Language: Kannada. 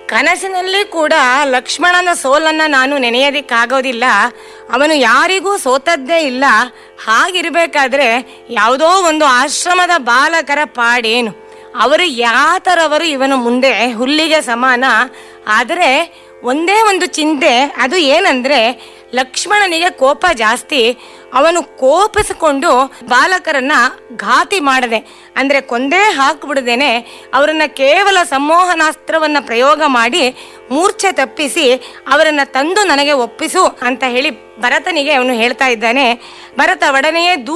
ಕನಸಿನಲ್ಲಿ ಕೂಡ ಲಕ್ಷ್ಮಣನ ಸೋಲನ್ನ ನಾನು ನೆನೆಯೋದಿಕ್ಕಾಗೋದಿಲ್ಲ ಅವನು ಯಾರಿಗೂ ಸೋತದ್ದೇ ಇಲ್ಲ ಹಾಗಿರ್ಬೇಕಾದ್ರೆ ಯಾವುದೋ ಒಂದು ಆಶ್ರಮದ ಬಾಲಕರ ಪಾಡೇನು ಅವರು ಯಾತರವರು ಇವನು ಮುಂದೆ ಹುಲ್ಲಿಗೆ ಸಮಾನ ಆದರೆ ಒಂದೇ ಒಂದು ಚಿಂತೆ ಅದು ಏನಂದ್ರೆ ಲಕ್ಷ್ಮಣನಿಗೆ ಕೋಪ ಜಾಸ್ತಿ ಅವನು ಕೋಪಿಸಿಕೊಂಡು ಬಾಲಕರನ್ನ ಘಾತಿ ಮಾಡದೆ ಅಂದ್ರೆ ಕೊಂದೇ ಹಾಕ್ಬಿಡದೇನೆ ಅವರನ್ನ ಕೇವಲ ಸಂಮೋಹನಾಸ್ತ್ರವನ್ನ ಪ್ರಯೋಗ ಮಾಡಿ ಮೂರ್ಛೆ ತಪ್ಪಿಸಿ ಅವರನ್ನ ತಂದು ನನಗೆ ಒಪ್ಪಿಸು ಅಂತ ಹೇಳಿ ಭರತನಿಗೆ ಅವನು ಹೇಳ್ತಾ ಇದ್ದಾನೆ ಭರತ ಒಡನೆಯೇ ದೂ